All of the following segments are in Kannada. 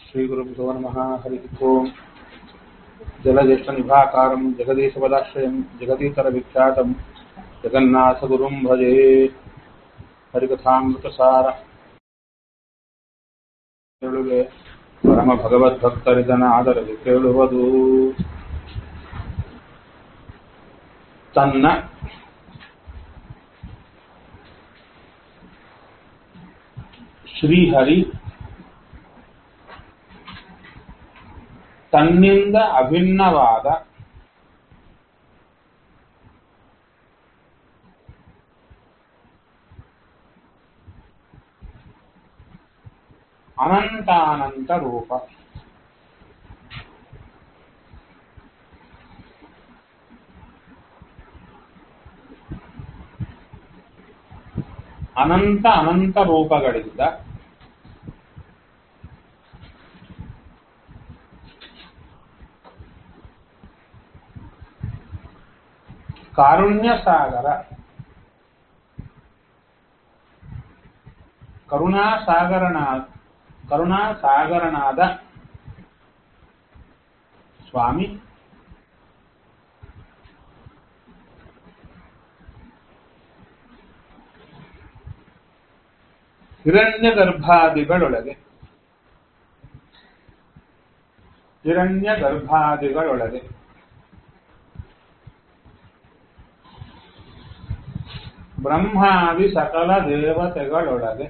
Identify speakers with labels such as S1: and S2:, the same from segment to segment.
S1: श्रीगुरुभ्यो नमः हरिः ओम् जलज्येष्ठनिभाकारम् जगदीशपदाश्रयम् जगदीतरविख्यातम् जगन्नाथगुरुम् भजे ಹರಿಕಥಾಮೃತಸಾರ ಕೇಳುವೆ ಪರಮ ಭಗವದ್ಭಕ್ತರಿದನ ಆದರದೆ ಕೇಳುವುದು ತನ್ನ ಶ್ರೀಹರಿ ತನ್ನಿಂದ ಅಭಿನ್ನವಾದ ಅನಂತಾನಂತ ರೂಪ ಅನಂತ ಅನಂತ ರೂಪಗಳಿಂದ ಕಾರುಣ್ಯ ಸಾಗರ ಕರುಣಾಸಾಗರನಾ ಕರುಣಾಸಾಗರನಾದ ಸ್ವಾಮಿ ಹಿರಣ್ಯ ಗರ್ಭಾದಿಗಳೊಳಗೆ ಹಿರಣ್ಯ ಗರ್ಭಾದಿಗಳೊಳಗೆ ಬ್ರಹ್ಮಾದಿ ಸಕಲ ದೇವತೆಗಳೊಳಗೆ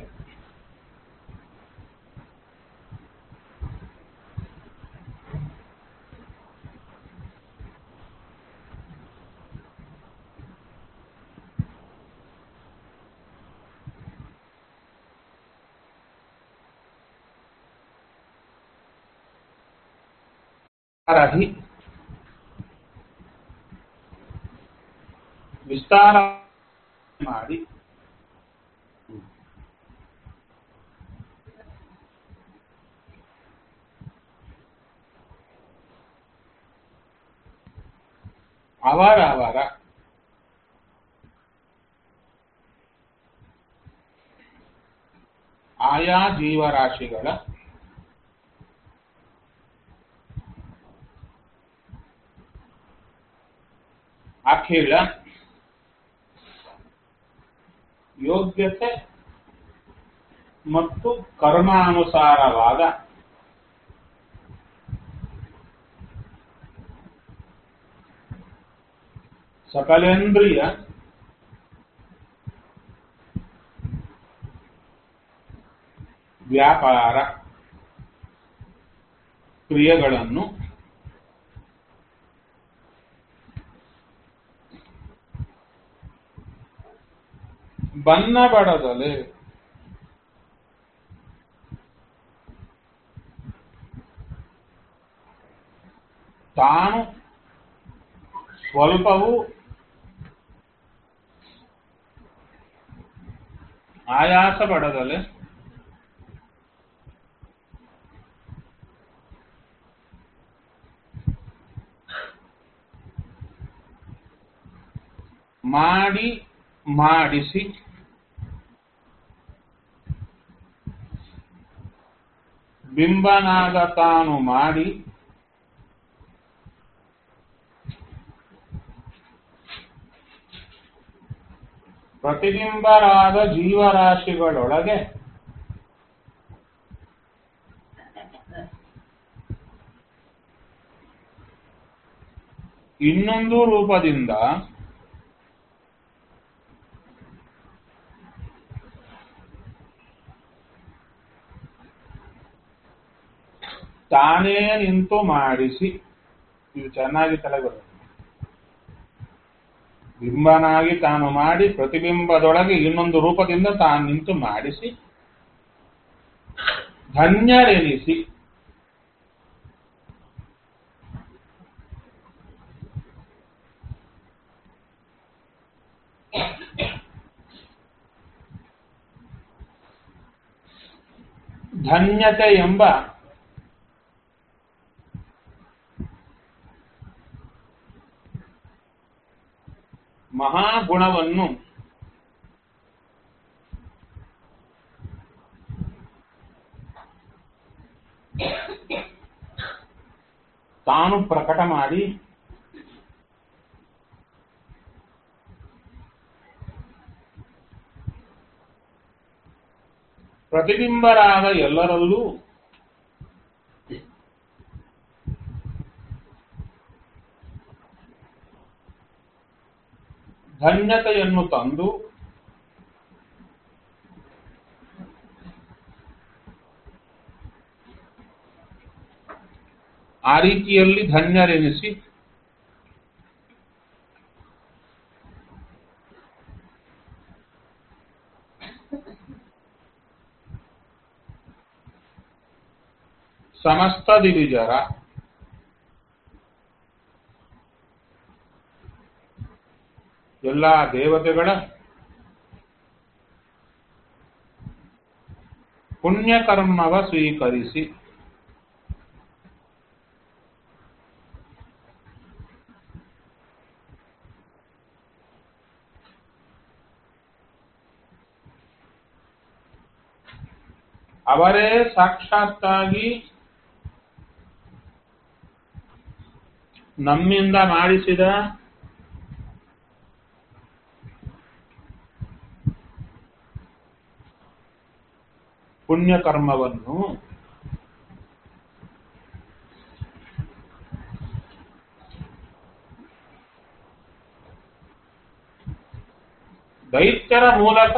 S1: ರಹಿ ವಿಸ್ತಾರ ಮಾಡಿ ಅವರ ಅವರ ಆಯಾ ಜೀವರಾಶಿಗಳ ಅಖಿಲ ಯೋಗ್ಯತೆ ಮತ್ತು ಕರ್ಮಾನುಸಾರವಾದ ಸಕಲೇಂದ್ರಿಯ ವ್ಯಾಪಾರ ಕ್ರಿಯೆಗಳನ್ನು ಬನ್ನ ಬಡದಲೆ ತಾನು ಸ್ವಲ್ಪವೂ ಆಯಾಸ ಪಡದಲೆ ಮಾಡಿ ಮಾಡಿಸಿ ಬಿಂಬನಾದ ತಾನು ಮಾಡಿ ಪ್ರತಿಬಿಂಬರಾದ ಜೀವರಾಶಿಗಳೊಳಗೆ ಇನ್ನೊಂದು ರೂಪದಿಂದ ತಾನೇ ನಿಂತು ಮಾಡಿಸಿ ಇದು ಚೆನ್ನಾಗಿ ತಲೆ ಬರುತ್ತೆ ಬಿಂಬನಾಗಿ ತಾನು ಮಾಡಿ ಪ್ರತಿಬಿಂಬದೊಳಗೆ ಇನ್ನೊಂದು ರೂಪದಿಂದ ತಾನು ನಿಂತು ಮಾಡಿಸಿ ಧನ್ಯರೆನಿಸಿ ಧನ್ಯತೆ ಎಂಬ ಮಹಾಗುಣವನ್ನು ತಾನು ಪ್ರಕಟ ಮಾಡಿ ಪ್ರತಿಬಿಂಬರಾದ ಎಲ್ಲರಲ್ಲೂ ಧನ್ಯತೆಯನ್ನು ತಂದು ಆ ರೀತಿಯಲ್ಲಿ ಧನ್ಯರೆನಿಸಿ ಸಮಸ್ತ ದಿವಿಜರ ಎಲ್ಲ ದೇವತೆಗಳ ಪುಣ್ಯಕರ್ಮವ ಸ್ವೀಕರಿಸಿ ಅವರೇ ಸಾಕ್ಷಾತ್ತಾಗಿ ನಮ್ಮಿಂದ ಮಾಡಿಸಿದ ಪುಣ್ಯಕರ್ಮವನ್ನು ದೈತ್ಯರ ಮೂಲಕ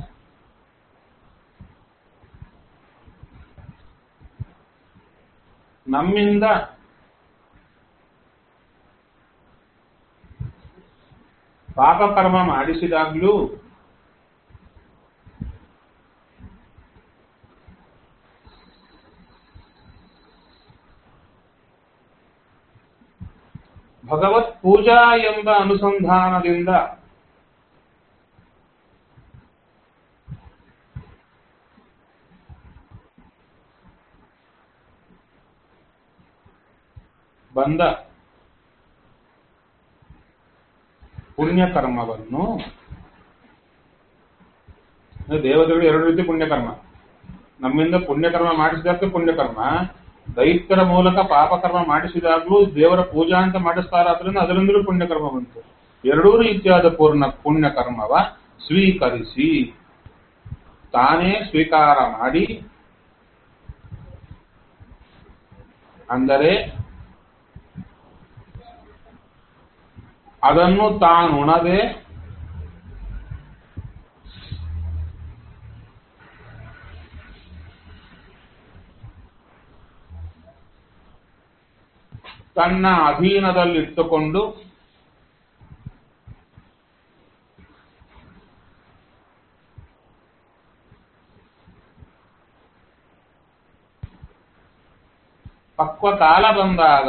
S1: ನಮ್ಮಿಂದ ಪಾಪಕರ್ಮ ಮಾಡಿಸಿದಾಗ್ಲೂ ಭಗವತ್ ಪೂಜಾ ಎಂಬ ಅನುಸಂಧಾನದಿಂದ ಬಂದ ಪುಣ್ಯಕರ್ಮವನ್ನು ದೇವತೆಗಳು ಎರಡು ರೀತಿ ಪುಣ್ಯಕರ್ಮ ನಮ್ಮಿಂದ ಪುಣ್ಯಕರ್ಮ ಮಾಡಿಸಿದಕ್ಕೆ ಪುಣ್ಯಕರ್ಮ ದೈತ್ಯರ ಮೂಲಕ ಪಾಪಕರ್ಮ ಮಾಡಿಸಿದಾಗ್ಲೂ ದೇವರ ಪೂಜಾ ಅಂತ ಮಾಡಿಸ್ತಾರಾದ್ರಿಂದ ಅದರಿಂದಲೂ ಪುಣ್ಯಕರ್ಮ ಬಂತು ಎರಡೂ ರೀತಿಯಾದ ಪೂರ್ಣ ಪುಣ್ಯಕರ್ಮವ ಸ್ವೀಕರಿಸಿ ತಾನೇ ಸ್ವೀಕಾರ ಮಾಡಿ ಅಂದರೆ ಅದನ್ನು ತಾನುಣದೆ ತನ್ನ ಅಧೀನದಲ್ಲಿಟ್ಟುಕೊಂಡು ಪಕ್ವ ಕಾಲ ಬಂದಾಗ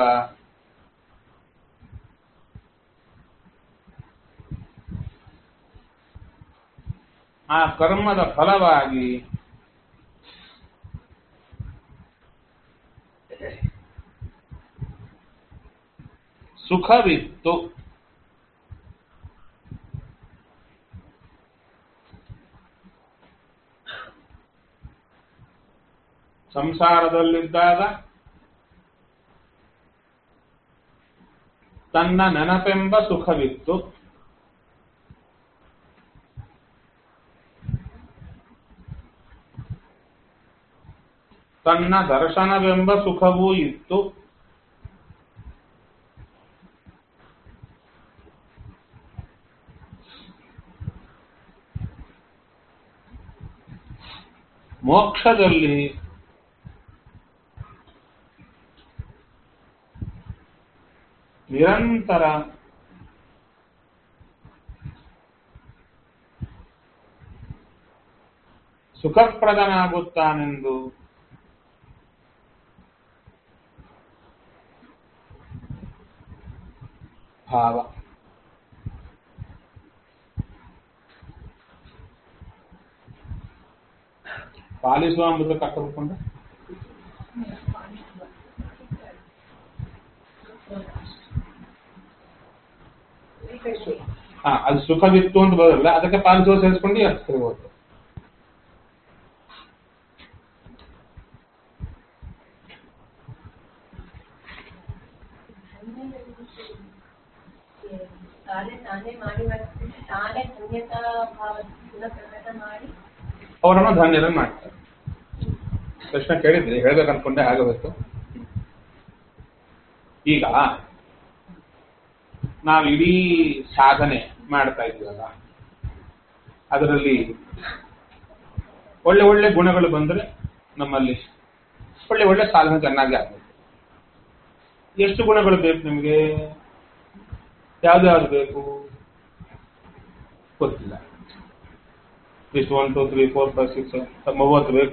S1: ಆ ಕರ್ಮದ ಫಲವಾಗಿ ಸುಖವಿತ್ತು ಸಂಸಾರದಲ್ಲಿದ್ದಾಗ ತನ್ನ ನೆನಪೆಂಬ ಸುಖವಿತ್ತು ತನ್ನ ದರ್ಶನವೆಂಬ ಸುಖವೂ ಇತ್ತು ಮೋಕ್ಷದಲ್ಲಿ ನಿರಂತರ ಸುಖಪ್ರದನಾಗುತ್ತಾನೆಂದು ಭಾವ ಪಾಲಿಸುವ ಅಂಬುದು ಕಟ್ಟಬೇಕು ಹಾ ಅದು ಸುಖವಿತ್ತು ಅಂತ ಬರಲ್ಲ ಅದಕ್ಕೆ ಪಾಲಿಸುವ ಸೇರಿಸ್ಕೊಂಡು ಅರ್ಥ ಹೋಗುತ್ತೆ
S2: ತಾನೇ ತಾನೇ ಮಾಡಿ ಮಾಡ್ತಿದ್ರೆ ತಾನೇ ಧನ್ಯತಾ ಭಾವ ಗುಣ ಪ್ರಕಟ ಮಾಡಿ
S1: ಅವರನ್ನು ಧನ್ಯರನ್ನು ಮಾಡ್ತಾರೆ ಪ್ರಶ್ನೆ ಕೇಳಿದ್ರಿ ಹೇಳ್ಬೇಕು ಅನ್ಕೊಂಡೆ ಆಗಬೇಕು ಈಗ ನಾವು ಇಡೀ ಸಾಧನೆ ಮಾಡ್ತಾ ಇದ್ದೀವಲ್ಲ ಅದರಲ್ಲಿ ಒಳ್ಳೆ ಒಳ್ಳೆ ಗುಣಗಳು ಬಂದ್ರೆ ನಮ್ಮಲ್ಲಿ ಒಳ್ಳೆ ಒಳ್ಳೆ ಸಾಧನೆ ಚೆನ್ನಾಗಿ ಆಗ್ಬೇಕು ಎಷ್ಟು ಗುಣಗಳು ಬೇಕು ನಿಮಗೆ ಯಾವ್ದು ಯಾವ್ದು ಬೇಕು ಗೊತ್ತಿಲ್ಲ ಇಷ್ಟು one two three four five six ಮೂವತ್ತು ಬೇಕು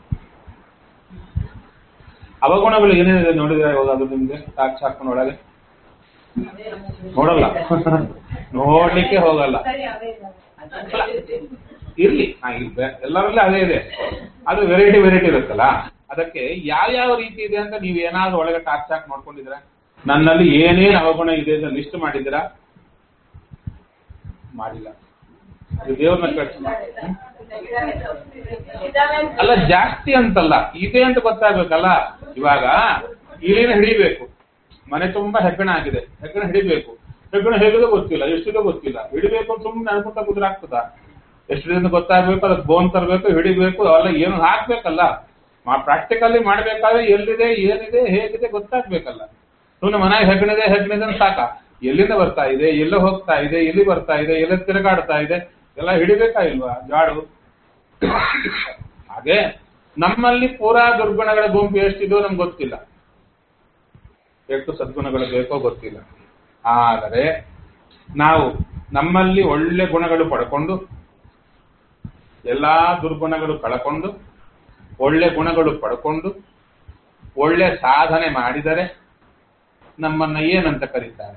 S1: ಅವಗುಣಗಳು ಏನೇನಿದೆ ನೋಡಿದ್ರೆ ಇವಾಗ ಅದು ನಿಮ್ಗೆ ಸಾಕ್ಷಿ ಹಾಕೊಂಡು ಒಳಗೆ ನೋಡಲ್ಲ ನೋಡ್ಲಿಕ್ಕೆ ಹೋಗಲ್ಲ
S2: ಸರಿ ಅವೇ ಇದಾವೆ.
S1: ಇರ್ಲಿ ಹಾ ಇರ್ಬೆ ಎಲ್ಲರಲ್ಲೂ ಅದೇ ಇದೆ ಅದು ವೆರೈಟಿ ವೆರೈಟಿ ಇರುತ್ತಲ್ಲ ಅದಕ್ಕೆ ಯಾವ್ಯಾವ ರೀತಿ ಇದೆ ಅಂತ ನೀವು ಏನಾದ್ರೂ ಒಳಗೆ ಟಾರ್ಚ್ ಹಾಕಿ ನೋಡ್ಕೊಂಡಿದ್ರೆ ನನ್ನಲ್ಲಿ ಏನೇನು ಅವಗುಣ ಇದೆ ಅಂತ ಲಿಸ್ಟ್ ಮಾಡಿದ್ದೀರಾ ಮಾಡಿಲ್ಲ ಅದು ದೇವ್ರನ್ನ ಕಟ್ಟಿ
S2: ಇದಾವೆ ಅಂತ
S1: ಅಲ್ಲ ಜಾಸ್ತಿ ಅಂತಲ್ಲ ಇದೆ ಅಂತ ಗೊತ್ತಾಗ್ಬೇಕಲ್ಲ ಇವಾಗ ಇಲಿನ ಹಿಡಿಬೇಕು ಮನೆ ತುಂಬಾ ಹೆಗ್ಗಣ ಆಗಿದೆ ಹೆಗ್ಗಣ ಹಿಡಿಬೇಕು ಹೆಗ್ಗಣ ಹೇಗಿದೆ ಗೊತ್ತಿಲ್ಲ ಎಷ್ಟಿದೆ ಗೊತ್ತಿಲ್ಲ ಹಿಡಿಬೇಕು ಅಂತ ಸುಮ್ಮನೆ ಅನ್ಕೊಂತ ಕುದ್ರೆ ಆಗ್ತದ ಎಷ್ಟಿದೆ ಗೊತ್ತಾಗ್ಬೇಕು ಅದಕ್ಕೆ ಬೋನ್ ತರಬೇಕು ಹಿಡಿಬೇಕು ಅವೆಲ್ಲ ಏನು ಹಾಕ್ಬೇಕಲ್ಲ ಪ್ರಾಕ್ಟಿಕಲಿ ಮಾಡ್ಬೇಕಾದ್ರೆ ಎಲ್ಲಿದೆ ಏನಿದೆ ಹೇಗಿದೆ ಗೊತ್ತಾಗ್ಬೇಕಲ್ಲ ಸುಮ್ಮನೆ ಮನೆಗೆ ಹೆಗ್ಗಣಿದೆ ಹೆಗ್ಗಣಿದೆ ಅಂತ ಸಾಕ ಎಲ್ಲಿಂದ ಬರ್ತಾ ಇದೆ ಎಲ್ಲ ಹೋಗ್ತಾ ಇದೆ ಎಲ್ಲಿ ಬರ್ತಾ ಇದೆ ಎಲ್ಲ ತಿರುಗಾಡ್ತಾ ಇದೆ ಎಲ್ಲ ಹಿಡಿಬೇಕಾ ಇಲ್ವಾ ಜಾಡು ಹಾಗೆ ನಮ್ಮಲ್ಲಿ ಪೂರಾ ದುರ್ಗುಣಗಳ ಗುಂಪು ಎಷ್ಟಿದೋ ನಮ್ಗೆ ಗೊತ್ತಿಲ್ಲ ಎಷ್ಟು ಸದ್ಗುಣಗಳು ಬೇಕೋ ಗೊತ್ತಿಲ್ಲ ಆದರೆ ನಾವು ನಮ್ಮಲ್ಲಿ ಒಳ್ಳೆ ಗುಣಗಳು ಪಡ್ಕೊಂಡು ಎಲ್ಲಾ ದುರ್ಗುಣಗಳು ಕಳ್ಕೊಂಡು ಒಳ್ಳೆ ಗುಣಗಳು ಪಡ್ಕೊಂಡು ಒಳ್ಳೆ ಸಾಧನೆ ಮಾಡಿದರೆ ನಮ್ಮನ್ನ ಏನಂತ ಕರೀತಾರೆ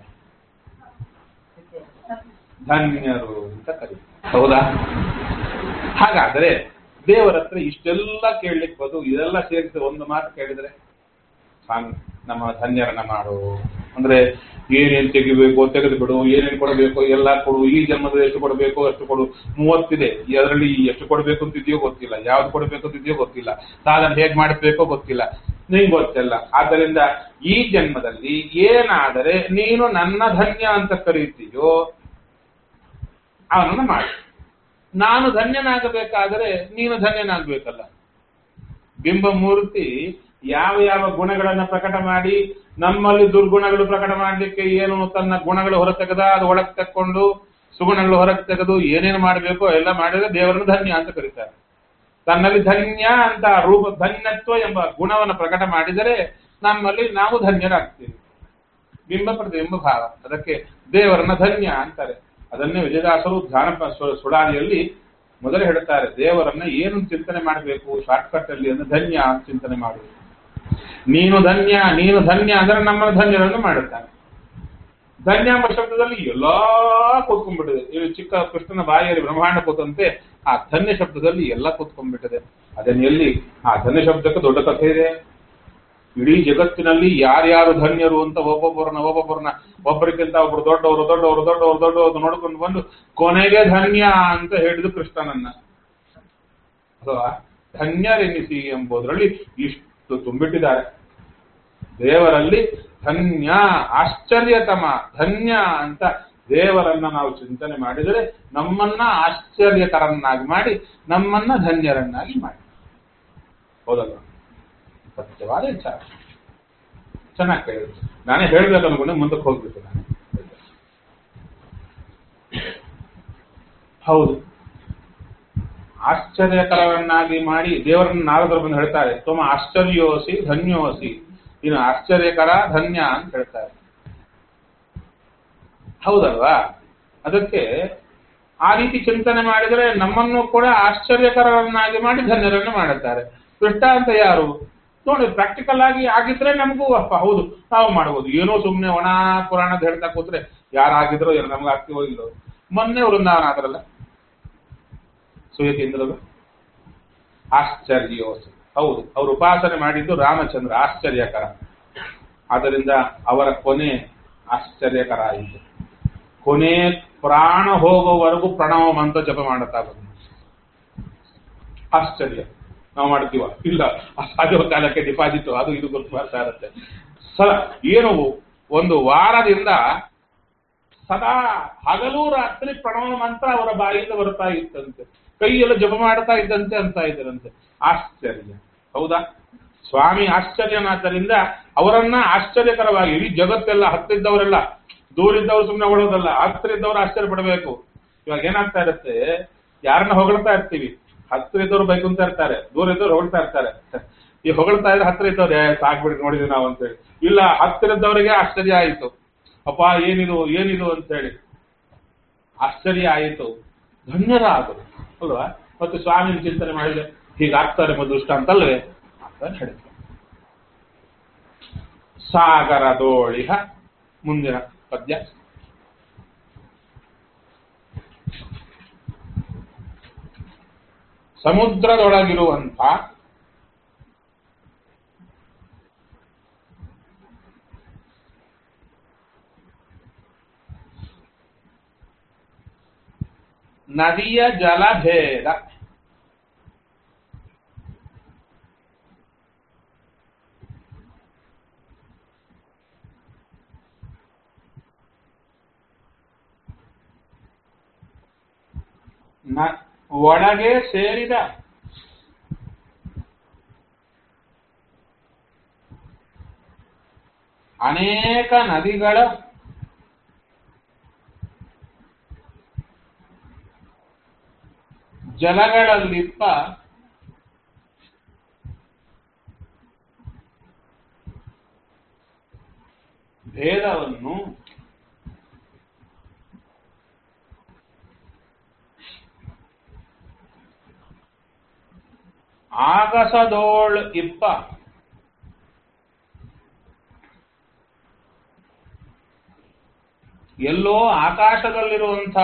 S1: ಧನ್ಯರು ಅಂತ ಕರೀತಾರೆ ಹೌದಾ ಹಾಗಾದ್ರೆ ದೇವರ ಹತ್ರ ಇಷ್ಟೆಲ್ಲ ಕೇಳಲಿಕ್ಕೆ ಬದು ಇದೆಲ್ಲ ಸೇರಿಸಿ ಒಂದು ಮಾತು ಕೇಳಿದ್ರೆ ಸ್ವಾಮಿ ನಮ್ಮ ಧನ್ಯರನ್ನ ಮಾಡು ಅಂದ್ರೆ ಏನೇನ್ ತೆಗಿಬೇಕು ತೆಗೆದು ಬಿಡು ಏನೇನ್ ಕೊಡಬೇಕು ಎಲ್ಲ ಕೊಡು ಈ ಜನ್ಮದ ಎಷ್ಟು ಕೊಡಬೇಕು ಅಷ್ಟು ಕೊಡು ಮೂವತ್ತಿದೆ ಅದರಲ್ಲಿ ಎಷ್ಟು ಕೊಡಬೇಕು ಅಂತಿದೆಯೋ ಗೊತ್ತಿಲ್ಲ ಯಾವ್ದು ಕೊಡಬೇಕು ಅಂತಿದೆಯೋ ಗೊತ್ತಿಲ್ಲ ಸಾಧನೆ ಹೇಗ್ ಮಾಡಿಸ್ಬೇಕೋ ಗೊತ್ತಿಲ್ಲ ನಿಂಗೆ ಗೊತ್ತಿಲ್ಲ ಆದ್ದರಿಂದ ಈ ಜನ್ಮದಲ್ಲಿ ಏನಾದರೆ ನೀನು ನನ್ನ ಧನ್ಯ ಅಂತ ಕರೀತೀಯೋ ಅವನನ್ನು ಮಾಡು ನಾನು ಧನ್ಯನಾಗಬೇಕಾದರೆ ನೀನು ಧನ್ಯನಾಗಬೇಕಲ್ಲ ಬಿಂಬ ಮೂರ್ತಿ ಯಾವ ಯಾವ ಗುಣಗಳನ್ನ ಪ್ರಕಟ ಮಾಡಿ ನಮ್ಮಲ್ಲಿ ದುರ್ಗುಣಗಳು ಪ್ರಕಟ ಮಾಡಲಿಕ್ಕೆ ಏನು ತನ್ನ ಗುಣಗಳು ಹೊರತೆಗೆದ ಅದು ಒಳಗೆ ತಕ್ಕೊಂಡು ಸುಗುಣಗಳು ಹೊರಗೆ ತೆಗೆದು ಏನೇನು ಮಾಡಬೇಕೋ ಎಲ್ಲ ಮಾಡಿದ್ರೆ ದೇವರನ್ನು ಧನ್ಯ ಅಂತ ಕರೀತಾರೆ ತನ್ನಲ್ಲಿ ಧನ್ಯ ಅಂತ ರೂಪ ಧನ್ಯತ್ವ ಎಂಬ ಗುಣವನ್ನು ಪ್ರಕಟ ಮಾಡಿದರೆ ನಮ್ಮಲ್ಲಿ ನಾವು ಧನ್ಯರಾಗ್ತೀವಿ ಬಿಂಬ ಪ್ರತಿಬಿಂಬ ಭಾವ ಅದಕ್ಕೆ ದೇವರನ್ನ ಧನ್ಯ ಅಂತಾರೆ ಅದನ್ನೇ ವಿಜಯದಾಸರು ಧ್ಯಾನ ಪ- ಸು- ಸುಡಾದಿಯಲ್ಲಿ ಮೊದಲೇ ಹೇಳ್ತಾರೆ ದೇವರನ್ನ ಏನು ಚಿಂತನೆ ಮಾಡಬೇಕು ಶಾರ್ಟ್ಕಟ್ ಅಲ್ಲಿ ಅಂದ್ರೆ ಧನ್ಯ ಅಂತ ಚಿಂತನೆ ಮಾಡುವುದು ನೀನು ಧನ್ಯ ನೀನು ಧನ್ಯ ಅಂದ್ರೆ ನಮ್ಮ ಧನ್ಯರನ್ನು ಮಾಡುತ್ತಾನೆ ಧನ್ಯ ಎಂಬ ಶಬ್ದದಲ್ಲಿ ಎಲ್ಲಾ ಕೂತ್ಕೊಂಡ್ಬಿಟ್ಟಿದೆ ಇಲ್ಲಿ ಚಿಕ್ಕ ಕೃಷ್ಣನ ಬಾಯಿಯಲ್ಲಿ ಬ್ರಹ್ಮಾಂಡ ಕೂತಂತೆ ಆ ಧನ್ಯ ಶಬ್ದದಲ್ಲಿ ಎಲ್ಲ ಕೂತ್ಕೊಂಡ್ಬಿಟ್ಟಿದೆ ಅದನ್ನ ಎಲ್ಲಿ ಆ ಧನ್ಯ ಶಬ್ದಕ್ಕೆ ದೊಡ್ಡ ಕಥೆ ಇದೆ ಇಡೀ ಜಗತ್ತಿನಲ್ಲಿ ಯಾರ್ಯಾರು ಧನ್ಯರು ಅಂತ ಒಬ್ಬೊಬ್ಬರನ್ನ ಒಬ್ಬೊಬ್ಬರನ್ನ ಒಬ್ಬರಿಗಿಂತ ಒಬ್ರು ದೊಡ್ಡವರು ದೊಡ್ಡವರು ದೊಡ್ಡವರು ದೊಡ್ಡವರು ನೋಡ್ಕೊಂಡು ಬಂದು ಕೊನೆಗೆ ಧನ್ಯ ಅಂತ ಹೇಳಿದ್ರು ಕೃಷ್ಣನನ್ನ ಅಲ್ವಾ ಧನ್ಯರೆನಿಸಿ ಎಂಬುದರಲ್ಲಿ ಇಷ್ಟು ತುಂಬಿಟ್ಟಿದ್ದಾರೆ ದೇವರಲ್ಲಿ ಧನ್ಯ ಆಶ್ಚರ್ಯತಮ ಧನ್ಯ ಅಂತ ದೇವರನ್ನ ನಾವು ಚಿಂತನೆ ಮಾಡಿದರೆ ನಮ್ಮನ್ನ ಆಶ್ಚರ್ಯಕರನ್ನಾಗಿ ಮಾಡಿ ನಮ್ಮನ್ನ ಧನ್ಯರನ್ನಾಗಿ ಮಾಡಿ ಹೌದಲ್ಲ ಸತ್ಯವಾದ ವಿಚಾರ ಚೆನ್ನಾಗಿ ಕೇಳಿದ್ರು ನಾನೇ ಹೇಳ್ಬೇಕು ಅನ್ಕೊಂಡೆ ಮುಂದಕ್ಕೆ ಹೋಗ್ಬಿಟ್ಟು ನಾನು ಹೌದು ಆಶ್ಚರ್ಯಕರವನ್ನಾಗಿ ಮಾಡಿ ದೇವರನ್ನ ನಾರದರು ಬಂದು ಹೇಳ್ತಾರೆ ತುಮ ಆಶ್ಚರ್ಯೋಸಿ ಧನ್ಯೋಸಿ ನೀನು ಆಶ್ಚರ್ಯಕರ ಧನ್ಯ ಅಂತ ಹೇಳ್ತಾರೆ ಹೌದಲ್ವಾ ಅದಕ್ಕೆ ಆ ರೀತಿ ಚಿಂತನೆ ಮಾಡಿದರೆ ನಮ್ಮನ್ನು ಕೂಡ ಆಶ್ಚರ್ಯಕರವನ್ನಾಗಿ ಮಾಡಿ ಧನ್ಯರನ್ನು ಮಾಡುತ್ತಾರೆ ದೃಷ್ಟಾಂತ ಯಾರು ನೋಡಿ ಪ್ರಾಕ್ಟಿಕಲ್ ಆಗಿ ಆಗಿದ್ರೆ ನಮಗೂ ಅಪ್ಪ ಹೌದು ನಾವು ಮಾಡ್ಬೋದು ಏನೋ ಸುಮ್ಮನೆ ಒಣ ಪುರಾಣದ ಹೇಳ್ತಾ ಕೂತ್ರೆ ಯಾರಾಗಿದ್ರೋ ಏನೋ ನಮ್ಗೆ ಆಗ್ತೀವೋ ಇಲ್ಲೋ ಮೊನ್ನೆ ವೃಂದಾವನ ಆದ್ರಲ್ಲ ಸುಯತೀಂದ್ರರು ಆಶ್ಚರ್ಯೋಸಿ ಹೌದು ಅವರು ಉಪಾಸನೆ ಮಾಡಿದ್ದು ರಾಮಚಂದ್ರ ಆಶ್ಚರ್ಯಕರ ಆದ್ದರಿಂದ ಅವರ ಕೊನೆ ಆಶ್ಚರ್ಯಕರ ಆಯಿತು ಕೊನೆ ಪ್ರಾಣ ಹೋಗುವವರೆಗೂ ಪ್ರಣವ ಮಂತ್ರ ಜಪ ಮಾಡುತ್ತಾ ಬಂದು ಆಶ್ಚರ್ಯ ನಾವು ಮಾಡ್ತೀವ ಇಲ್ಲ ಅಸಾಧ್ಯ ಕಾಲಕ್ಕೆ ಡಿಪಾಸಿಟ್ ಅದು ಇದು ಗೊತ್ತು ಬರ್ತಾ ಇರುತ್ತೆ ಸ ಏನು ಒಂದು ವಾರದಿಂದ ಸದಾ ಹಗಲು ರಾತ್ರಿ ಪ್ರಣವ ಮಂತ್ರ ಅವರ ಬಾಯಿಂದ ಬರ್ತಾ ಇತ್ತಂತೆ ಕೈಯೆಲ್ಲ ಜಪ ಮಾಡ್ತಾ ಇದ್ದಂತೆ ಅಂತ ಇದ್ದರಂತೆ ಆಶ್ಚರ್ಯ ಹೌದಾ ಸ್ವಾಮಿ ಆಶ್ಚರ್ಯನಾದ್ದರಿಂದ ಅವರನ್ನ ಆಶ್ಚರ್ಯಕರವಾಗಿ ಇಡೀ ಜಗತ್ತೆಲ್ಲ ಹತ್ತಿದ್ದವರೆಲ್ಲ ದೂರಿದ್ದವರು ಸುಮ್ಮನೆ ಹೊಡೋದಲ್ಲ ಹತ್ತಿರ ಇದ್ದವರು ಆಶ್ಚರ್ಯ ಪಡಬೇಕು ಇವಾಗ ಏನಾಗ್ತಾ ಇರುತ್ತೆ ಯಾರನ್ನ ಹೊಗಳ್ತಾ ಇರ್ತೀವಿ ಹತ್ತಿರ ಇದ್ದವ್ರು ಬೈಕುಂತ ಇರ್ತಾರೆ ದೂರ ಇದ್ದವ್ರು ಹೊಗಳ್ತಾ ಇರ್ತಾರೆ ಈ ಹೊಗಳ್ತಾ ಇದ್ರೆ ಹತ್ತಿರ ಇದ್ದವ್ರೆ ಸಾಕ್ಬಿಡಿ ನೋಡಿದ್ವಿ ನಾವು ಅಂತೇಳಿ ಇಲ್ಲ ಹತ್ತಿರ ಇದ್ದವರಿಗೆ ಆಶ್ಚರ್ಯ ಆಯಿತು ಅಪ್ಪ ಏನಿದು ಏನಿದು ಅಂತೇಳಿ ಆಶ್ಚರ್ಯ ಆಯಿತು ಧನ್ಯರಾದರು ಅಲ್ವಾ ಮತ್ತು ಸ್ವಾಮಿನ ಚಿಂತನೆ ಮಾಡಿದ್ರೆ ಹೀಗಾಗ್ತಾರೆ ಎಂಬ ದೃಷ್ಟಾಂತಲ್ವೇ ಅಂತ ಹೇಳಿದ್ರು ಸಾಗರದೋಳಿಹ ಮುಂದಿನ ಪದ್ಯ ಸಮುದ್ರದೊಳಗಿರುವಂಥ ನದಿಯ ಜಲಭೇದ ನ ಒಳಗೆ ಸೇರಿದ ಅನೇಕ ನದಿಗಳ ಜಲಗಳಲ್ಲಿಪ್ಪ ಭೇದವನ್ನು ಆಗಸದೋಳ್ ಇಪ್ಪ ಎಲ್ಲೋ ಆಕಾಶದಲ್ಲಿರುವಂಥ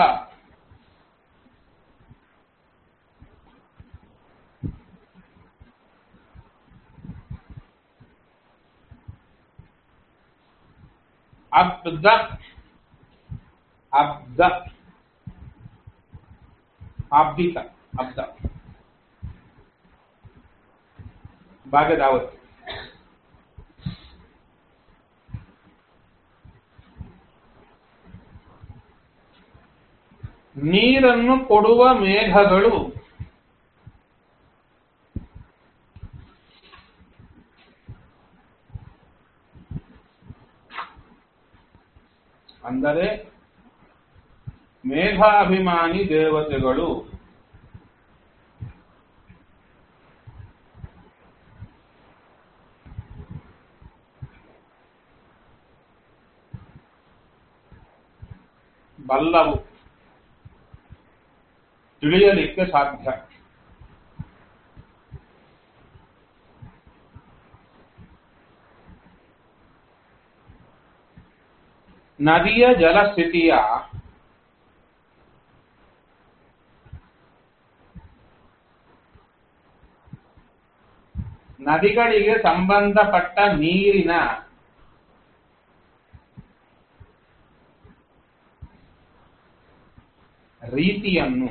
S1: ಅಬ್ದ ಅಬ್ದ ಆಬ್ದಿಕ ಅಬ್ದ ಭಾಗದಾವತ್ ನೀರನ್ನು ಕೊಡುವ ಮೇಘಗಳು ಅಂದರೆ ಮೇಘಾಭಿಮಾನಿ ದೇವತೆಗಳು ಬಲ್ಲವು ತಿಳಿಯಲಿಕ್ಕೆ ಸಾಧ್ಯ ನದಿಯ ಜಲಸ್ಥಿತಿಯ ನದಿಗಳಿಗೆ ಸಂಬಂಧಪಟ್ಟ ನೀರಿನ ರೀತಿಯನ್ನು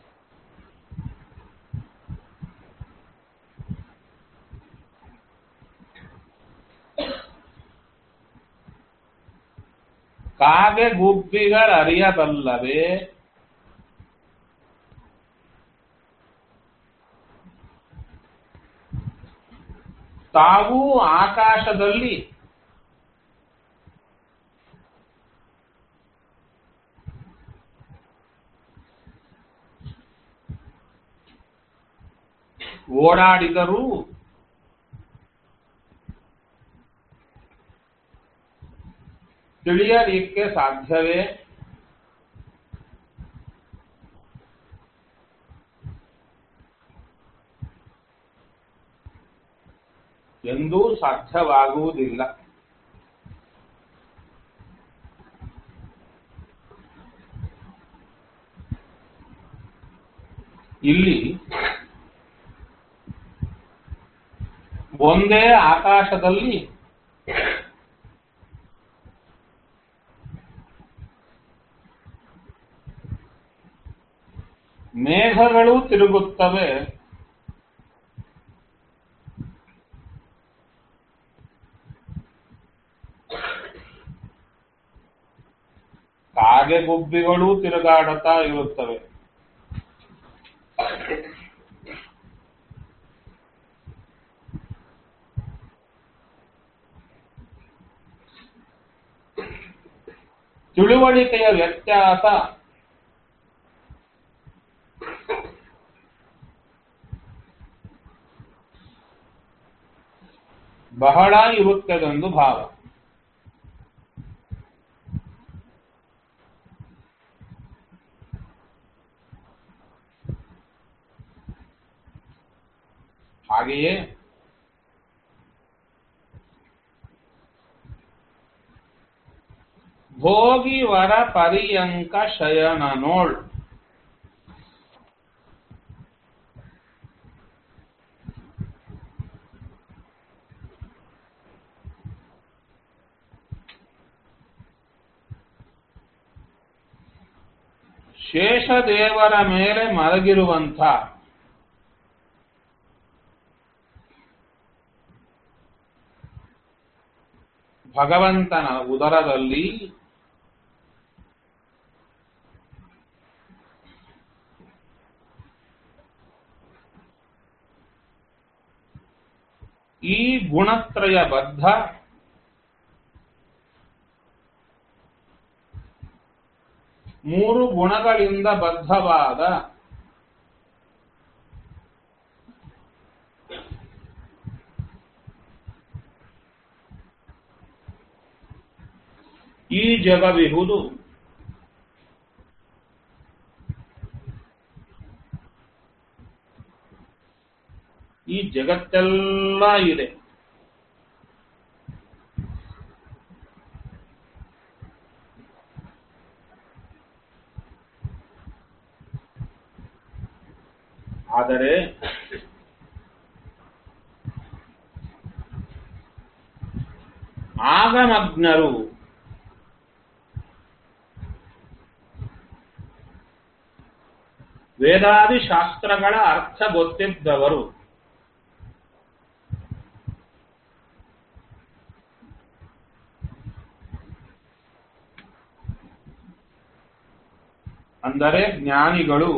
S1: ಕಾಗೆ ಗುಬ್ಬಿಗಳರಿಯಬಲ್ಲವೇ ತಾವೂ ಆಕಾಶದಲ್ಲಿ ಓಡಾಡಿದರೂ ತಿಳಿಯಲಿಕ್ಕೆ ಸಾಧ್ಯವೇ ಎಂದೂ ಸಾಧ್ಯವಾಗುವುದಿಲ್ಲ ಇಲ್ಲಿ ಒಂದೇ ಆಕಾಶದಲ್ಲಿ ಮೇಘಗಳು ತಿರುಗುತ್ತವೆ ಕಾಗೆ ಗುಬ್ಬಿಗಳು ತಿರುಗಾಡುತ್ತಾ ಇರುತ್ತವೆ ತಿಳುವಳಿಕೆಯ ವ್ಯತ್ಯಾಸ ಬಹಳ ಇರುತ್ತದೆಂದು ಭಾವ ಹಾಗೆಯೇ ಭೋಗಿ ವರ ಪರ್ಯಂಕ ಶಯನ ನೋಳ್ ಶೇಷದೇವರ ಮೇಲೆ ಮಲಗಿರುವಂಥ ಭಗವಂತನ ಉದರದಲ್ಲಿ ಈ ಗುಣತ್ರಯ ಬದ್ಧ ಮೂರು ಗುಣಗಳಿಂದ ಬದ್ಧವಾದ ಈ ಜಗವಿಹುದು ಈ ಜಗತ್ತೆಲ್ಲ ಇದೆ ಆದರೆ ಆಗಮಜ್ಞರು ವೇದಾದಿ ಶಾಸ್ತ್ರಗಳ ಅರ್ಥ ಗೊತ್ತಿದ್ದವರು ಅಂದರೆ ಜ್ಞಾನಿಗಳು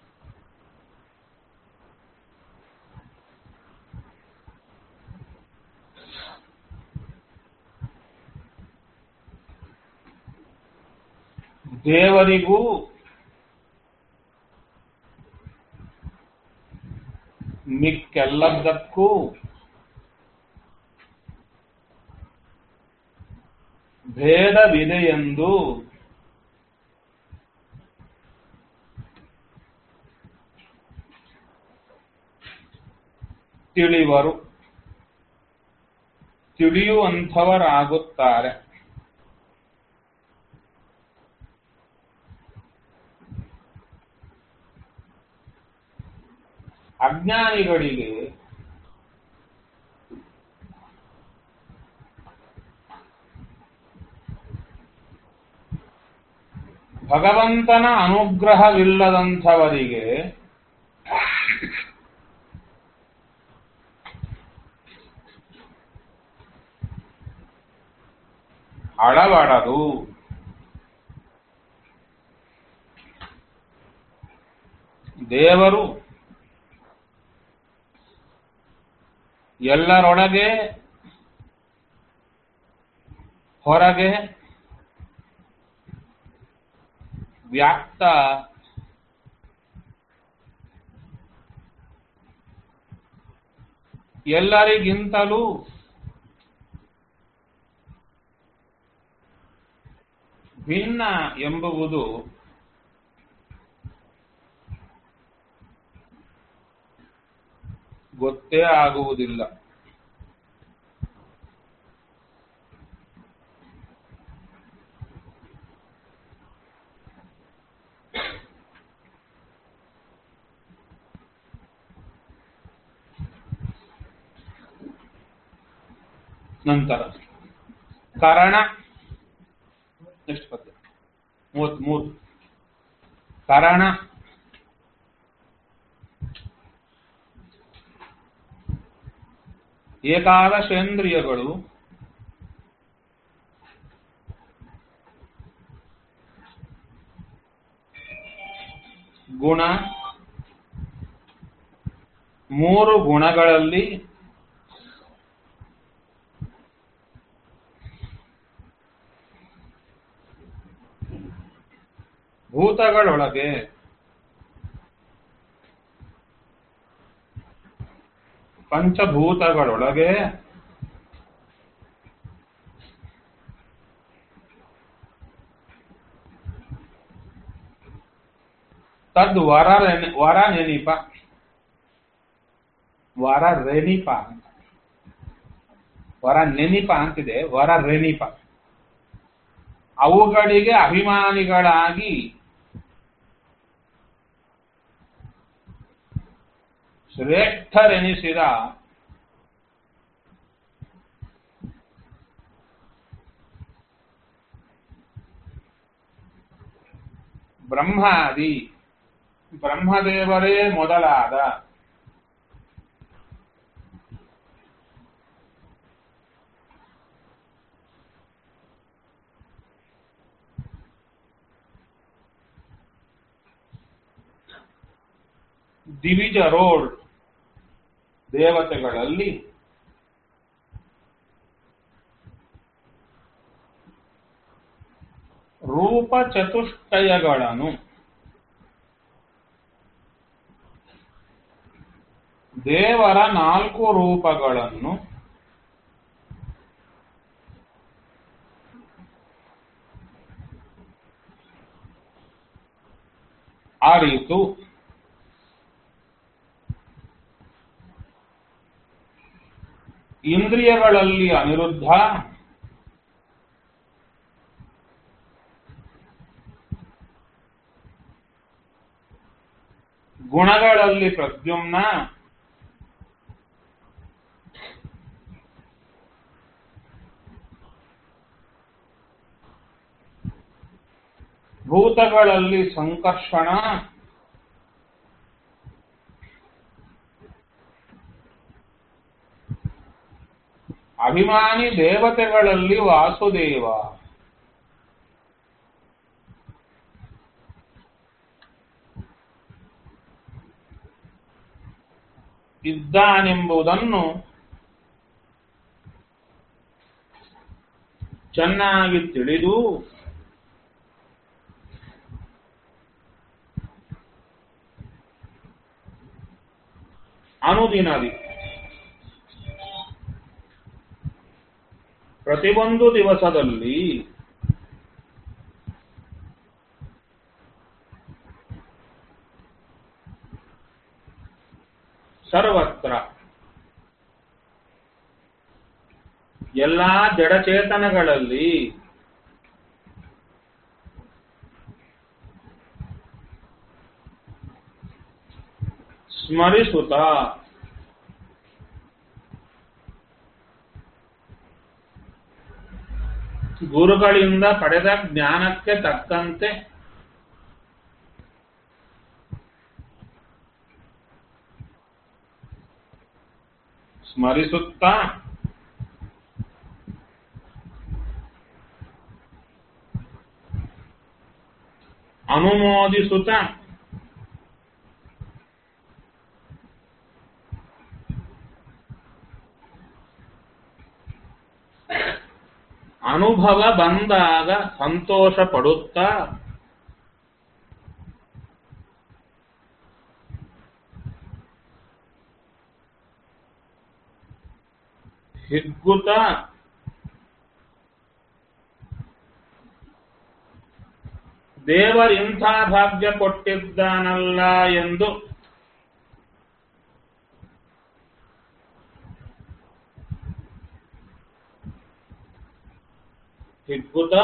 S1: ದೇವರಿಗೂ ಮಿಕ್ಕೆಲ್ಲದಕ್ಕೂ ಭೇದವಿದೆಯೆಂದು ತಿಳಿವರು ತಿಳಿಯುವಂಥವರಾಗುತ್ತಾರೆ ಅಜ್ಞಾನಿಗಳಿಗೆ ಭಗವಂತನ ಅನುಗ್ರಹವಿಲ್ಲದಂಥವರಿಗೆ ಅಳವಡದು ದೇವರು ಎಲ್ಲರೊಳಗೆ ಹೊರಗೆ ವ್ಯಾಪ್ತ ಎಲ್ಲರಿಗಿಂತಲೂ ಭಿನ್ನ ಎಂಬುವುದು ಗೊತ್ತೇ ಆಗುವುದಿಲ್ಲ ನಂತರ ಕಾರಣ ನೆಕ್ಸ್ಟ್ ಪದ್ಯ ಮೂವತ್ಮೂರು ಕಾರಣ ಏಕಾದಶೇಂದ್ರಿಯಗಳು ಗುಣ ಮೂರು ಗುಣಗಳಲ್ಲಿ ಭೂತಗಳೊಳಗೆ ಪಂಚಭೂತಗಳೊಳಗೆ ತದ್ ವರ ರೆನಿ- ವರ ನೆನಿಪ ವರ ರೆನಿಪ ಅಂತ ವರ ನೆನಿಪ ಅಂತಿದೆ ವರ ರೆನಿಪ ಅವುಗಳಿಗೆ ಅಭಿಮಾನಿಗಳಾಗಿ ಶ್ರೇಷ್ಠರೆನಿಸಿದ ಬ್ರಹ್ಮಾದಿ ಬ್ರಹ್ಮದೇವರೇ ಮೊದಲಾದ ದಿವಿಜರೋಳ್ ದೇವತೆಗಳಲ್ಲಿ ರೂಪ ಚತುಷ್ಟಯಗಳನ್ನು ದೇವರ ನಾಲ್ಕು ರೂಪಗಳನ್ನು ಅರಿತು ಇಂದ್ರಿಯಗಳಲ್ಲಿ ಅನಿರುದ್ಧ ಗುಣಗಳಲ್ಲಿ ಪ್ರದ್ಯುಮ್ನ ಭೂತಗಳಲ್ಲಿ ಸಂಕರ್ಷಣ ಅಭಿಮಾನಿ ದೇವತೆಗಳಲ್ಲಿ ವಾಸುದೇವ ಇದ್ದಾನೆಂಬುದನ್ನು ಚೆನ್ನಾಗಿ ತಿಳಿದು ಅನುದಿನದಿ ಪ್ರತಿಯೊಂದು ದಿವಸದಲ್ಲಿ ಸರ್ವತ್ರ ಎಲ್ಲಾ ಜಡಚೇತನಗಳಲ್ಲಿ ಸ್ಮರಿಸುತ್ತ ಗುರುಗಳಿಂದ ಪಡೆದ ಜ್ಞಾನಕ್ಕೆ ತಕ್ಕಂತೆ ಸ್ಮರಿಸುತ್ತಾ ಅನುಮೋದಿಸುತ್ತ ಅನುಭವ ಬಂದಾಗ ಸಂತೋಷ ಪಡುತ್ತಾ ಹಿಗ್ಗುತ್ತ ದೇವರಿಂಥ ಭಾಗ್ಯ ಕೊಟ್ಟಿದ್ದಾನಲ್ಲ ಎಂದು ಹಿಗ್ಗುತ್ತ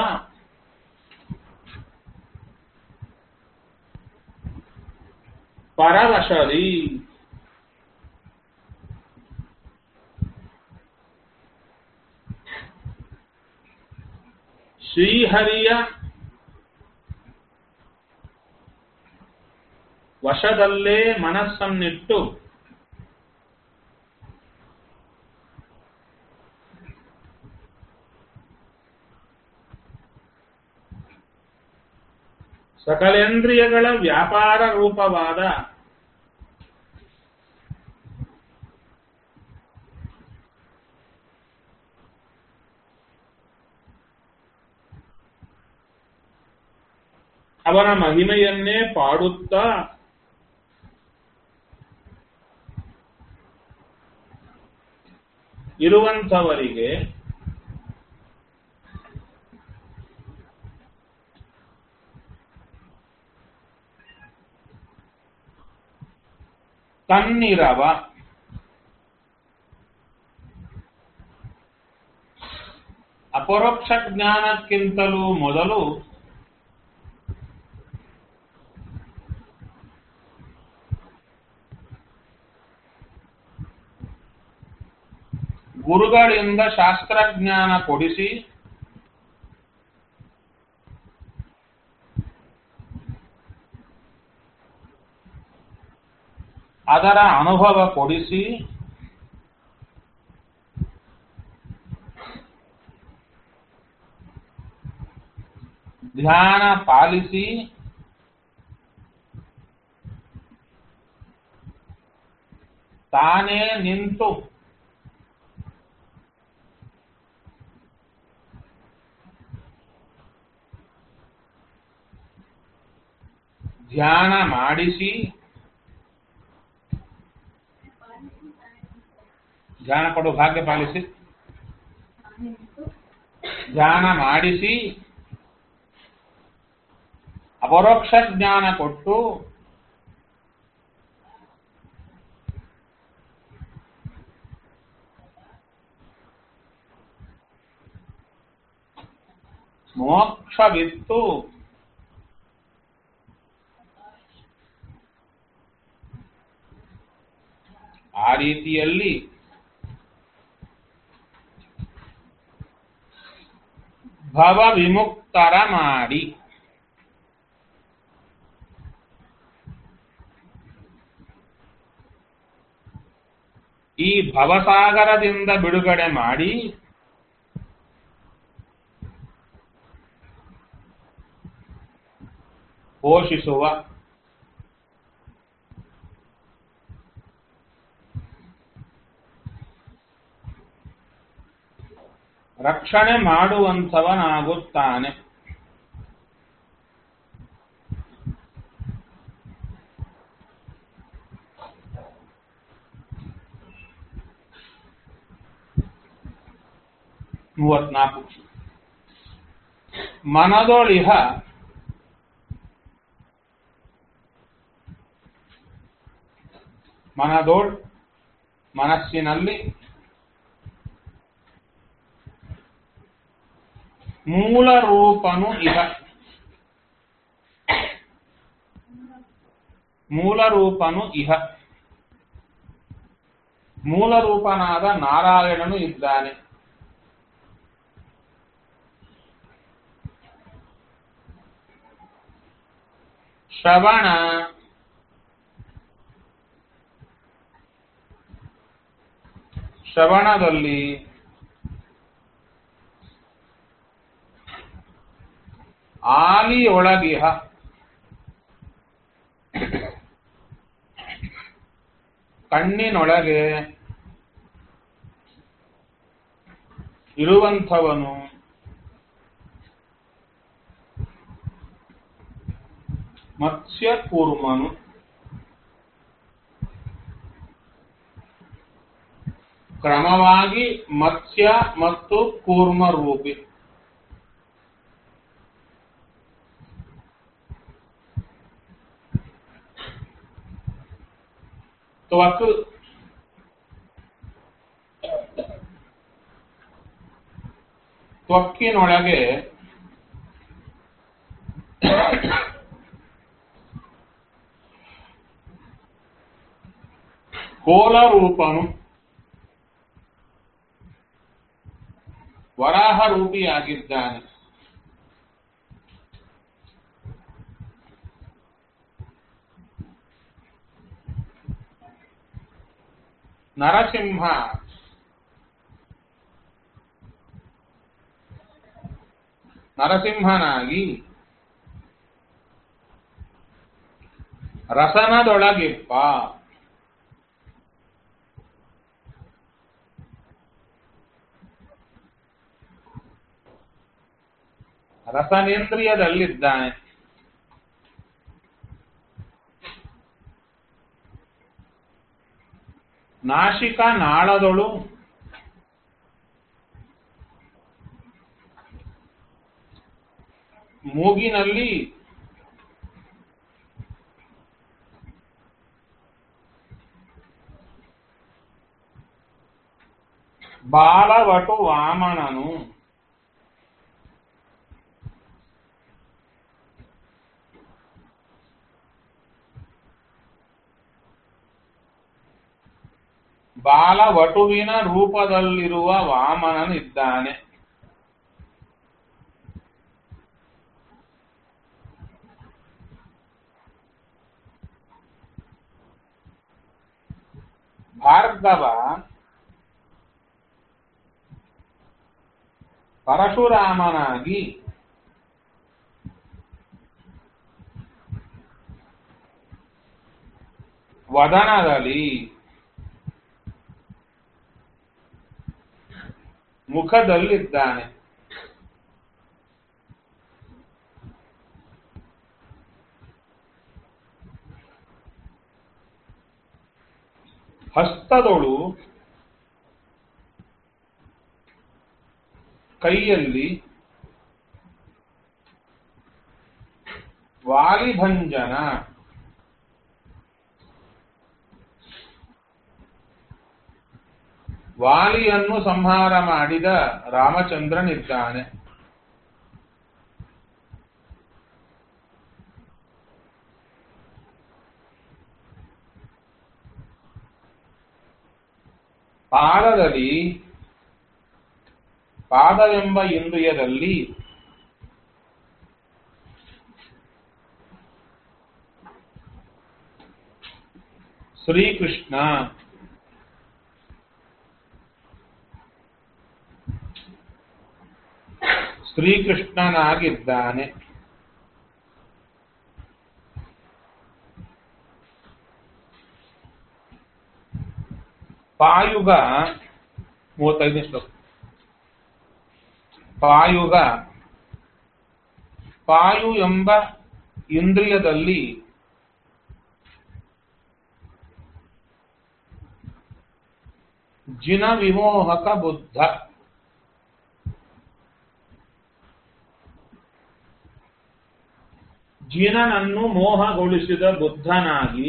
S1: ಪರವಶರಿ ಶ್ರೀಹರಿಯ ವಶದಲ್ಲೇ ಮನಸ್ಸನ್ನಿಟ್ಟು ಸಕಲೇಂದ್ರಿಯಗಳ ವ್ಯಾಪಾರ ರೂಪವಾದ ಅವನ ಮಹಿಮೆಯನ್ನೇ ಪಾಡುತ್ತಾ ಇರುವಂಥವರಿಗೆ ತನ್ನಿರವ ಅಪರೋಕ್ಷ ಜ್ಞಾನಕ್ಕಿಂತಲೂ ಮೊದಲು ಗುರುಗಳಿಂದ ಶಾಸ್ತ್ರಜ್ಞಾನ ಕೊಡಿಸಿ ಅದರ ಅನುಭವ ಕೊಡಿಸಿ ಧ್ಯಾನ ಪಾಲಿಸಿ ತಾನೇ ನಿಂತು ಧ್ಯಾನ ಮಾಡಿಸಿ ಧ್ಯಾನ ಕೊಡು ಭಾಗ್ಯ ಪಾಲಿಸಿ ಧ್ಯಾನ ಮಾಡಿಸಿ ಅಪರೋಕ್ಷ ಜ್ಞಾನ ಕೊಟ್ಟು ಮೋಕ್ಷವಿತ್ತು ಆ ರೀತಿಯಲ್ಲಿ ಭವ ವಿಮುಕ್ತರ ಮಾಡಿ ಈ ಭವಸಾಗರದಿಂದ ಬಿಡುಗಡೆ ಮಾಡಿ ಪೋಷಿಸುವ ರಕ್ಷಣೆ ಮಾಡುವಂಥವನಾಗುತ್ತಾನೆ ಮೂವತ್ನಾಲ್ಕು ಮನದೊಳಿಹ ಮನದೋಳ್ ಮನಸ್ಸಿನಲ್ಲಿ ಮೂಲ ರೂಪನು ಇಹ ಮೂಲ ರೂಪನು ಇಹ ಮೂಲ ರೂಪನಾದ ನಾರಾಯಣನು ಇದ್ದಾನೆ ಶ್ರವಣ ಶ್ರವಣದಲ್ಲಿ ಆಲಿಯೊಳಗಿಹ ಕಣ್ಣಿನೊಳಗೆ ಇರುವಂಥವನು ಮತ್ಸ್ಯ ಕೂರ್ಮನು ಕ್ರಮವಾಗಿ ಮತ್ಸ್ಯ ಮತ್ತು ಕೂರ್ಮ ರೂಪಿ ತ್ವಕ್ ತ್ವಕ್ಕಿನೊಳಗೆ ಕೋಲ ರೂಪನು ವರಾಹ ರೂಪಿಯಾಗಿದ್ದಾನೆ ನರಸಿಂಹ ನರಸಿಂಹನಾಗಿ ರಸನದೊಳಗಿಪ್ಪ ರಸನೇಂದ್ರಿಯದಲ್ಲಿದ್ದಾನೆ ನಾಶಿಕ ನಾಳದೊಳು ಮೂಗಿನಲ್ಲಿ ಬಾಲವಟು ವಾಮನನು ಬಾಲವಟುವಿನ ರೂಪದಲ್ಲಿರುವ ವಾಮನನಿದ್ದಾನೆ ಭಾರ್ಗವ ಪರಶುರಾಮನಾಗಿ ವದನದಲ್ಲಿ ಮುಖದಲ್ಲಿದ್ದಾನೆ ಹಸ್ತದೊಳು ಕೈಯಲ್ಲಿ ವಾಲಿಭಂಜನ ವಾಲಿಯನ್ನು ಸಂಹಾರ ಮಾಡಿದ ರಾಮಚಂದ್ರನಿದ್ದಾನೆ ಪಾದದಲ್ಲಿ ಪಾದವೆಂಬ ಇಂದ್ರಿಯದಲ್ಲಿ ಶ್ರೀಕೃಷ್ಣ ಶ್ರೀಕೃಷ್ಣನಾಗಿದ್ದಾನೆ ಪಾಯುಗ ಮೂವತ್ತೈದನೇ ಶ್ಲೋಕ ಪಾಯುಗ ಪಾಯು ಎಂಬ ಇಂದ್ರಿಯದಲ್ಲಿ ಜಿನ ವಿಮೋಹಕ ಬುದ್ಧ ಜಿನನನ್ನು ಮೋಹಗೊಳಿಸಿದ ಬುದ್ಧನಾಗಿ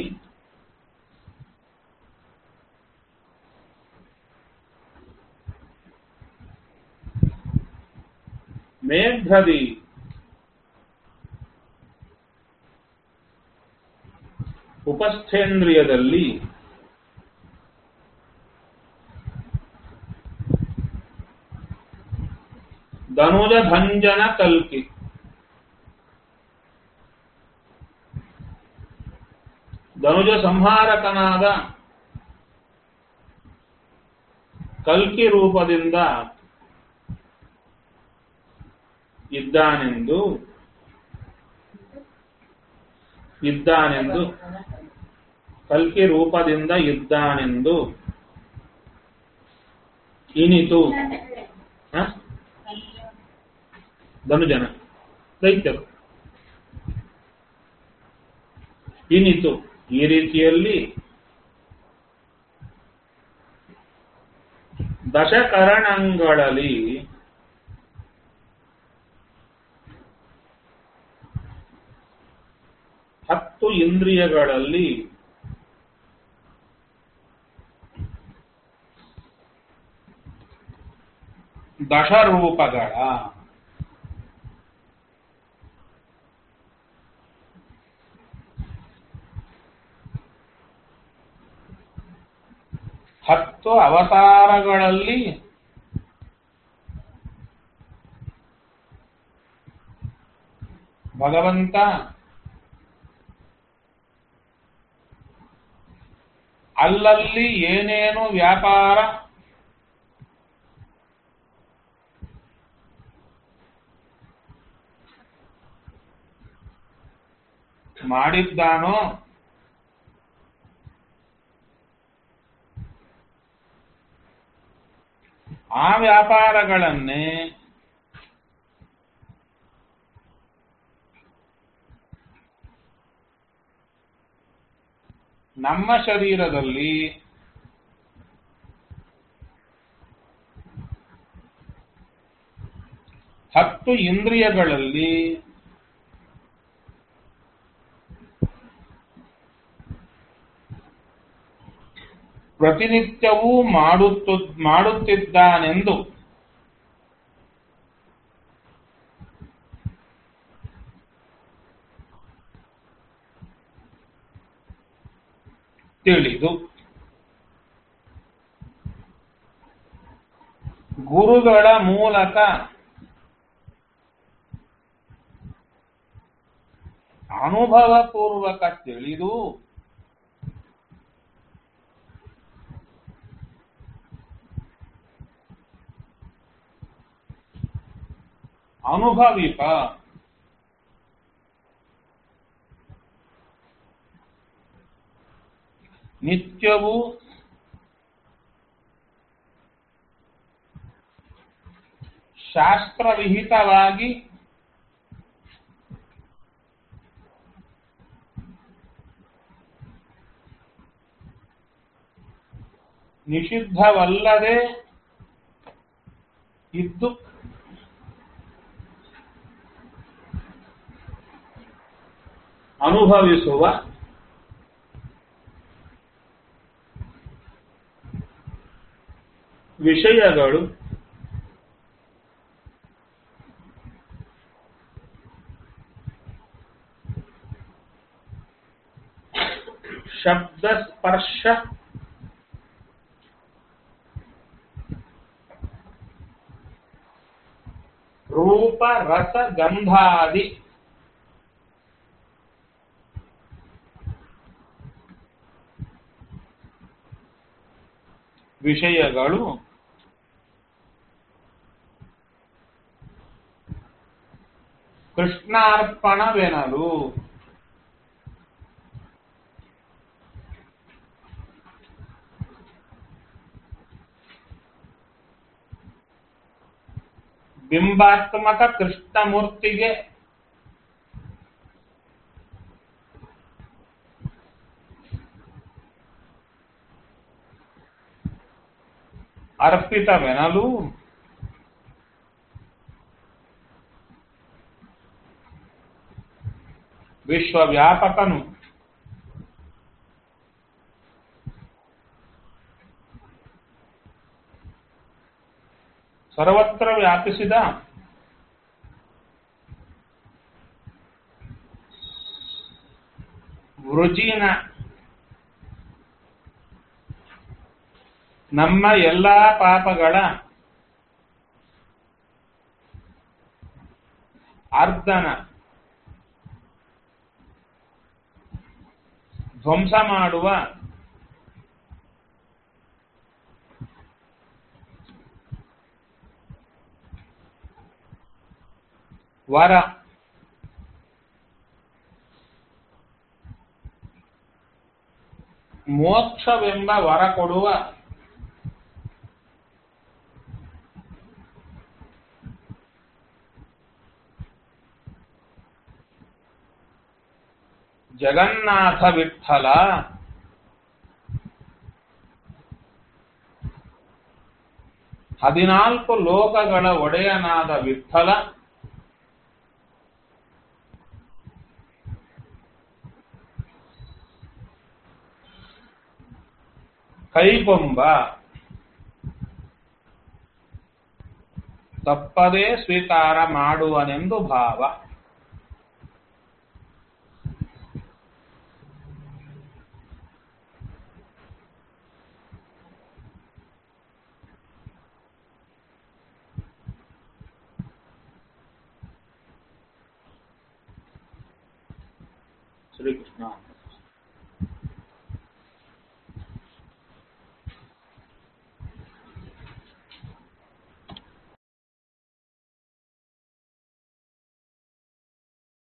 S1: ಮೇಘದಿ ಉಪಸ್ಥೇಂದ್ರಿಯದಲ್ಲಿ ಧನುಜ ಭಂಜನ ಕಲ್ಕಿ ಧನುಜ ಸಂಹಾರಕನಾದ ಕಲ್ಕಿ ರೂಪದಿಂದ ಇದ್ದಾನೆಂದು ಇದ್ದಾನೆಂದು ಕಲ್ಕಿ ರೂಪದಿಂದ ಇದ್ದಾನೆಂದು ಇನಿತು ಹ? ಧನುಜನ ದೈತ್ಯರು ಇನಿತು ಈ ರೀತಿಯಲ್ಲಿ ದಶಕರಣಗಳಲ್ಲಿ ಹತ್ತು ಇಂದ್ರಿಯಗಳಲ್ಲಿ ದಶರೂಪಗಳ ಹತ್ತು ಅವತಾರಗಳಲ್ಲಿ ಭಗವಂತ ಅಲ್ಲಲ್ಲಿ ಏನೇನು ವ್ಯಾಪಾರ ಮಾಡಿದ್ದಾನೋ ಆ ವ್ಯಾಪಾರಗಳನ್ನೇ ನಮ್ಮ ಶರೀರದಲ್ಲಿ ಹತ್ತು ಇಂದ್ರಿಯಗಳಲ್ಲಿ ಪ್ರತಿನಿತ್ಯವೂ ಮಾಡುತ್ತು ಮಾಡುತ್ತಿದ್ದಾನೆಂದು ತಿಳಿದು ಗುರುಗಳ ಮೂಲಕ ಅನುಭವಪೂರ್ವಕ ತಿಳಿದು ಅನುಭವಿಪ ನಿತ್ಯವೂ ಶಾಸ್ತ್ರವಿಹಿತವಾಗಿ ನಿಷಿದ್ಧವಲ್ಲದೆ ಇದ್ದು ಅನುಭವಿಸುವ ವಿಷಯಗಳು ಶಬ್ದ ಸ್ಪರ್ಶ ರೂಪ ರಸ ಗಂಧಾದಿ ವಿಷಯಗಳು ಕೃಷ್ಣಾರ್ಪಣವೆನಲು ಬಿಂಬಾತ್ಮಕ ಕೃಷ್ಣಮೂರ್ತಿಗೆ ಅರ್ಪಿತವೆನಲು ವಿಶ್ವವ್ಯಾಪಕನು ಸರ್ವತ್ರ ವ್ಯಾಪಿಸಿದ ವೃಜಿನ ನಮ್ಮ ಎಲ್ಲಾ ಪಾಪಗಳ ಅರ್ಧನ ಧ್ವಂಸ ಮಾಡುವ ವರ ಮೋಕ್ಷವೆಂಬ ವರ ಕೊಡುವ ಜಗನ್ನಾಥ ವಿಠಲ ಹದಿನಾಲ್ಕು ಲೋಕಗಳ ಒಡೆಯನಾದ ವಿಠಲ ಕೈಬೊಂಬ ತಪ್ಪದೇ ಸ್ವೀಕಾರ ಮಾಡುವನೆಂದು ಭಾವ ಶ್ರೀಕೃಷ್ಣ